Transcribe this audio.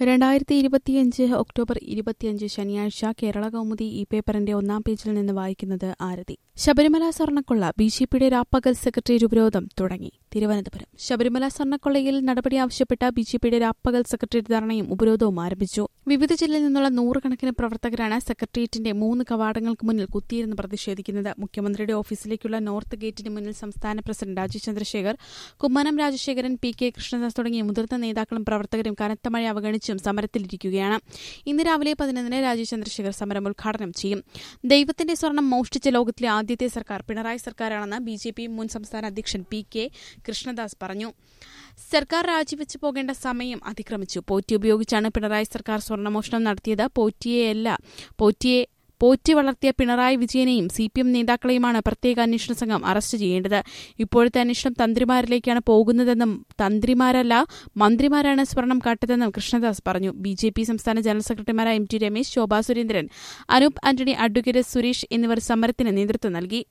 രണ്ടായിരത്തി ഇരുപത്തിയഞ്ച് ഒക്ടോബർ ഇരുപത്തിയഞ്ച് ശനിയാഴ്ച കേരള കൗമുദി ഈ പേപ്പറിന്റെ ഒന്നാം പേജിൽ നിന്ന് വായിക്കുന്നത് ആരതി ശബരിമല സ്വർണ്ണക്കൊള്ള ബി ജെ പിയുടെ രാപ്പകൽ സെക്രട്ടേറിയറ്റ് ഉപരോധം തുടങ്ങി തിരുവനന്തപുരം ശബരിമല സ്വർണ്ണക്കൊള്ളയിൽ നടപടി ആവശ്യപ്പെട്ട ബി ജെ പിയുടെ രാപ്പകൽ സെക്രട്ടേറിയറ്റ് ധർണയും ഉപരോധവും ആരംഭിച്ചു വിവിധ ജില്ലയിൽ നിന്നുള്ള നൂറുകണക്കിന് പ്രവർത്തകരാണ് സെക്രട്ടേറിയറ്റിന്റെ മൂന്ന് കവാടങ്ങൾക്ക് മുന്നിൽ കുത്തിയിരുന്ന് പ്രതിഷേധിക്കുന്നത് മുഖ്യമന്ത്രിയുടെ ഓഫീസിലേക്കുള്ള നോർത്ത് ഗേറ്റിന് മുന്നിൽ സംസ്ഥാന president Rajeev Chandrasekhar Kummanam Rajasekharan P K Krishnadas തുടങ്ങിയ മുതിർന്ന നേതാക്കളും പ്രവർത്തകരും കനത്ത മഴ അവഗണിച്ചും സമരത്തിലിരിക്കുകയാണ് ഇന്ന് രാവിലെ പതിനൊന്നിന് രാജീവ് ചന്ദ്രശേഖർ സമരം ഉദ്ഘാടനം ചെയ്യും ദൈവത്തിന്റെ സ്വർണം മോഷ്ടിച്ച ലോകത്തിലെ ആദ്യത്തെ സർക്കാർ പിണറായി സർക്കാരാണെന്ന് ബി ജെ പി മുൻ സംസ്ഥാന അധ്യക്ഷൻ പി കെ കൃഷ്ണദാസ് പറഞ്ഞു സർക്കാർ രാജിവെച്ചു പോകേണ്ട സമയം അതിക്രമിച്ചു പോറ്റി ഉപയോഗിച്ചാണ് പിണറായി സർക്കാർ സ്വർണ്ണമോഷണം നടത്തിയത് പോറ്റിയെയല്ല പോറ്റിയെ പോറ്റി വളർത്തിയ പിണറായി വിജയനെയും സി പി എം നേതാക്കളെയുമാണ് പ്രത്യേക അന്വേഷണ സംഘം അറസ്റ്റ് ചെയ്യേണ്ടത് ഇപ്പോഴത്തെ അന്വേഷണം തന്ത്രിമാരിലേക്കാണ് പോകുന്നതെന്നും തന്ത്രിമാരല്ല മന്ത്രിമാരാണ് സ്വർണം കാട്ടതെന്നും കൃഷ്ണദാസ് പറഞ്ഞു ബി ജെ പി സംസ്ഥാന ജനറൽ സെക്രട്ടറിമാരായ M T Ramesh Shobha Surendran Anoop Antony advocate Suresh എന്നിവർ സമരത്തിന് നേതൃത്വം നൽകി